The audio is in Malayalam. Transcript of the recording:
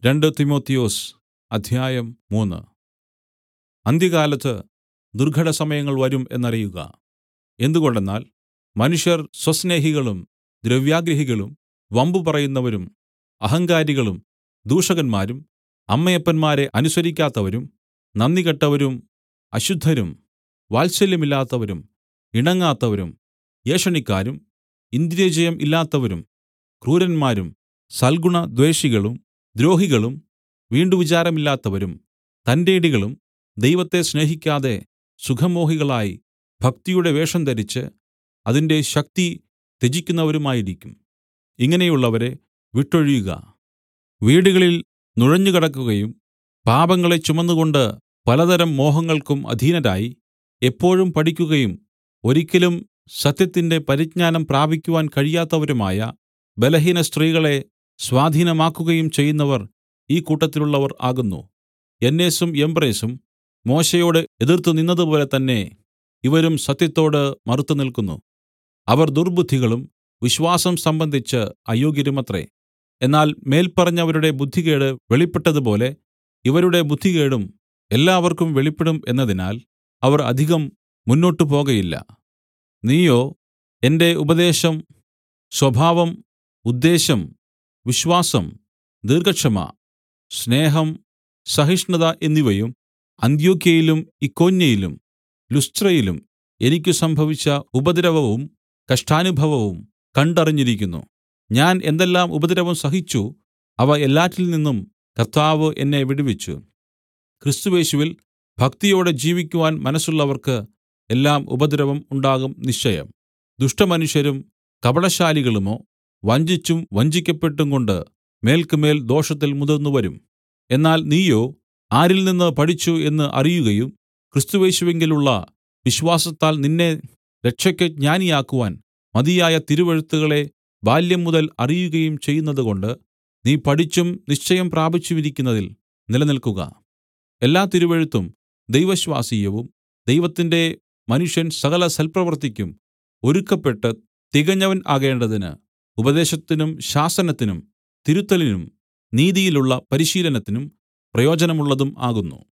രണ്ട് തിമൊഥെയൊസ് അധ്യായം മൂന്ന് അന്ത്യകാലത്ത് ദുർഘടസമയങ്ങൾ വരും എന്നറിയുക എന്തുകൊണ്ടെന്നാൽ മനുഷ്യർ സ്വസ്നേഹികളും ദ്രവ്യാഗ്രഹികളും വമ്പു പറയുന്നവരും അഹങ്കാരികളും ദൂഷകന്മാരും അമ്മയപ്പന്മാരെ അനുസരിക്കാത്തവരും നന്ദികെട്ടവരും അശുദ്ധരും വാത്സല്യമില്ലാത്തവരും ഇണങ്ങാത്തവരും ഏഷണിക്കാരും ഇന്ദ്രിയജയം ഇല്ലാത്തവരും ക്രൂരന്മാരും സൽഗുണദ്വേഷികളും ദ്രോഹികളും വീണ്ടുവിചാരമില്ലാത്തവരും തന്റേടികളും ദൈവത്തെ സ്നേഹിക്കാതെ സുഖമോഹികളായി ഭക്തിയുടെ വേഷം ധരിച്ച് അതിന്റെ ശക്തി ത്യജിക്കുന്നവരുമായിരിക്കും ഇങ്ങനെയുള്ളവരെ വിട്ടൊഴിയുക വീടുകളിൽ നുഴഞ്ഞുകടക്കുകയും പാപങ്ങളെ ചുമന്നുകൊണ്ട് പലതരം മോഹങ്ങൾക്കും അധീനരായി എപ്പോഴും പഠിക്കുകയും ഒരിക്കലും സത്യത്തിന്റെ പരിജ്ഞാനം പ്രാപിക്കുവാൻ കഴിയാത്തവരുമായ ബലഹീന സ്ത്രീകളെ സ്വാധീനമാക്കുകയും ചെയ്യുന്നവർ ഈ കൂട്ടത്തിലുള്ളവർ ആകുന്നു യന്നേസും യംബ്രേസും മോശെയോട് എതിർത്ത് നിന്നതുപോലെ തന്നെ ഇവരും സത്യത്തോട് മറുത്തുനിൽക്കുന്നു അവർ ദുർബുദ്ധികളും വിശ്വാസം സംബന്ധിച്ച് അയോഗ്യരുമത്രേ എന്നാൽ മേൽപ്പറഞ്ഞവരുടെ ബുദ്ധികേട് വെളിപ്പെട്ടതുപോലെ ഇവരുടെ ബുദ്ധികേടും എല്ലാവർക്കും വെളിപ്പെടും എന്നതിനാൽ അവർ അധികം മുന്നോട്ടു പോകയില്ല നീയോ എന്റെ ഉപദേശം സ്വഭാവം ഉദ്ദേശം വിശ്വാസം ദീർഘക്ഷമ സ്നേഹം സഹിഷ്ണുത എന്നിവയും അന്ത്യൊക്യയിലും ഇക്കോന്യയിലും ലുസ്ത്രയിലും എനിക്ക് സംഭവിച്ച ഉപദ്രവവും കഷ്ടാനുഭവവും കണ്ടറിഞ്ഞിരിക്കുന്നു ഞാൻ എന്തെല്ലാം ഉപദ്രവം സഹിച്ചു അവ എല്ലാറ്റിൽ നിന്നും കർത്താവ് എന്നെ വിടുവിച്ചു ക്രിസ്തുയേശുവിൽ ഭക്തിയോടെ ജീവിക്കുവാൻ മനസ്സുള്ളവർക്ക് എല്ലാം ഉപദ്രവം ഉണ്ടാകും നിശ്ചയം ദുഷ്ടമനുഷ്യരും കപടശാലികളുമോ വഞ്ചിച്ചും വഞ്ചിക്കപ്പെട്ടുംകൊണ്ട് മേൽക്കുമേൽ ദോഷത്തിൽ മുതിർന്നുവരും എന്നാൽ നീയോ ആരിൽ നിന്ന് പഠിച്ചു എന്ന് അറിയുകയും ക്രിസ്തുയേശുവിങ്കലുള്ള വിശ്വാസത്താൽ നിന്നെ രക്ഷയ്ക്ക് ജ്ഞാനിയാക്കുവാൻ മതിയായ തിരുവെഴുത്തുകളെ ബാല്യം മുതൽ അറിയുകയും ചെയ്യുന്നതുകൊണ്ട് നീ പഠിച്ചും നിശ്ചയം പ്രാപിച്ചുമിരിക്കുന്നതിൽ നിലനിൽക്കുക എല്ലാ തിരുവെഴുത്തും ദൈവശ്വാസീയവും ദൈവത്തിന്റെ മനുഷ്യൻ സകല സൽപ്രവൃത്തിക്കും ഒരുക്കപ്പെട്ട് തികഞ്ഞവൻ ആകേണ്ടതിന് ഉപദേശത്തിനും ശാസനത്തിനും തിരുത്തലിനും നീതിയിലുള്ള പരിശീലനത്തിനും പ്രയോജനമുള്ളതും ആകുന്നു